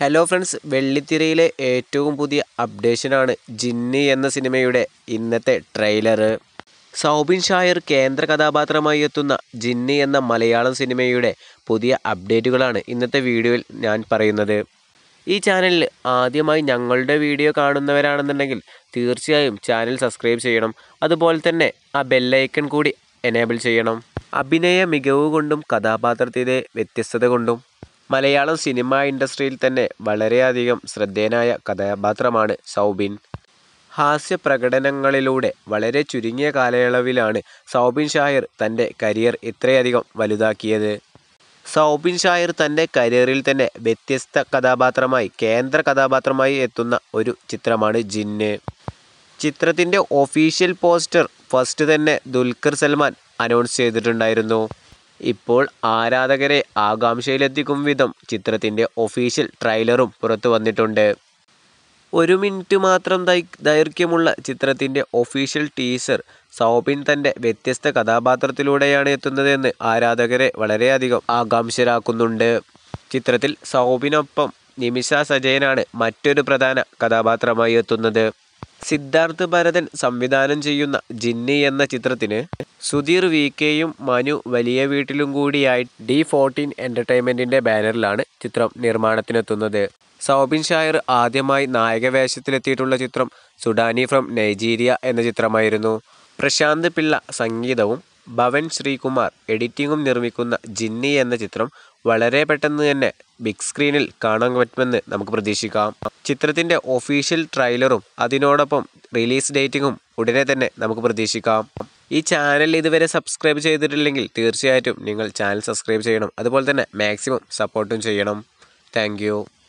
hello friends വെള്ളിത്തിരയിലെ ഏറ്റവും പുതിയ അപ്ഡേഷനാണ് ജിന്നി എന്ന സിനിമയുടെ ഇന്നത്തെ ട്രെയിലർ സൗബിൻ ഷായർ കേന്ദ്ര കഥാപാത്രമായി എത്തുന്ന ജിന്നി എന്ന മലയാളം സിനിമയുടെ പുതിയ അപ്ഡേറ്റുകളാണ് ഇന്നത്തെ വീഡിയോയിൽ ഞാൻ പറയുന്നത് ഈ ചാനലിൽ ആദ്യമായി ഞങ്ങളുടെ വീഡിയോ കാണുന്നവരാണെന്നുണ്ടെങ്കിൽ തീർച്ചയായും ചാനൽ സബ്സ്ക്രൈബ് ചെയ്യണം അതുപോലെ തന്നെ ആ ബെല്ലൈക്കൺ കൂടി എനേബിൾ ചെയ്യണം അഭിനയ മികവ് കൊണ്ടും കഥാപാത്രത്തിൻ്റെ വ്യത്യസ്തത കൊണ്ടും മലയാളം സിനിമ ഇൻഡസ്ട്രിയിൽ തന്നെ വളരെയധികം ശ്രദ്ധേയനായ കഥാപാത്രമാണ് സൗബിൻ ഹാസ്യ പ്രകടനങ്ങളിലൂടെ വളരെ ചുരുങ്ങിയ കാലയളവിലാണ് സൗബിൻ ഷായർ തൻ്റെ കരിയർ ഇത്രയധികം വലുതാക്കിയത് സൗബിൻ ഷായർ തൻ്റെ കരിയറിൽ തന്നെ വ്യത്യസ്ത കഥാപാത്രമായി കേന്ദ്ര കഥാപാത്രമായി എത്തുന്ന ഒരു ചിത്രമാണ് ജിന്ന് ചിത്രത്തിൻ്റെ ഒഫീഷ്യൽ പോസ്റ്റർ ഫസ്റ്റ് തന്നെ ദുൽഖർ സൽമാൻ അനൗൺസ് ചെയ്തിട്ടുണ്ടായിരുന്നു ഇപ്പോൾ ആരാധകരെ ആകാംക്ഷയിലെത്തിക്കും വിധം ചിത്രത്തിൻ്റെ ഒഫീഷ്യൽ ട്രെയിലറും പുറത്തു വന്നിട്ടുണ്ട് ഒരു മിനിറ്റ് മാത്രം ദൈ- ദൈർഘ്യമുള്ള ചിത്രത്തിൻ്റെ ഒഫീഷ്യൽ ടീസർ സൗബിൻ തൻ്റെ വ്യത്യസ്ത കഥാപാത്രത്തിലൂടെയാണ് എത്തുന്നതെന്ന് ആരാധകരെ വളരെയധികം ആകാംക്ഷരാക്കുന്നുണ്ട് ചിത്രത്തിൽ സൗബിനൊപ്പം നിമിഷ സജയനാണ് മറ്റൊരു പ്രധാന കഥാപാത്രമായി എത്തുന്നത് സിദ്ധാർത്ഥ് ഭരതൻ സംവിധാനം ചെയ്യുന്ന ജിന്നി എന്ന ചിത്രത്തിന് സുധീർ വി കെയും മനു വലിയ വീട്ടിലും കൂടിയായി ഡി ഫോർട്ടീൻ എൻ്റർടൈൻമെൻറ്റിൻ്റെ ബാനറിലാണ് ചിത്രം നിർമ്മാണത്തിനെത്തുന്നത് സൗബിൻ ഷായർ ആദ്യമായി നായകവേഷത്തിലെത്തിയിട്ടുള്ള ചിത്രം സുഡാനി ഫ്രം നൈജീരിയ എന്ന ചിത്രമായിരുന്നു പ്രശാന്ത് പിള്ള സംഗീതവും ഭവൻ ശ്രീകുമാർ എഡിറ്റിംഗും നിർമ്മിക്കുന്ന ജിന്നി എന്ന ചിത്രം വളരെ പെട്ടെന്ന് തന്നെ ബിഗ് സ്ക്രീനിൽ കാണാൻ പറ്റുമെന്ന് നമുക്ക് പ്രതീക്ഷിക്കാം ചിത്രത്തിൻ്റെ ഒഫീഷ്യൽ ട്രെയിലറും അതിനോടൊപ്പം റിലീസ് ഡേറ്റിങ്ങും ഉടനെ തന്നെ നമുക്ക് പ്രതീക്ഷിക്കാം ഈ ചാനൽ ഇതുവരെ സബ്സ്ക്രൈബ് ചെയ്തിട്ടില്ലെങ്കിൽ തീർച്ചയായിട്ടും നിങ്ങൾ ചാനൽ സബ്സ്ക്രൈബ് ചെയ്യണം അതുപോലെ തന്നെ മാക്സിമം സപ്പോർട്ടും ചെയ്യണം താങ്ക്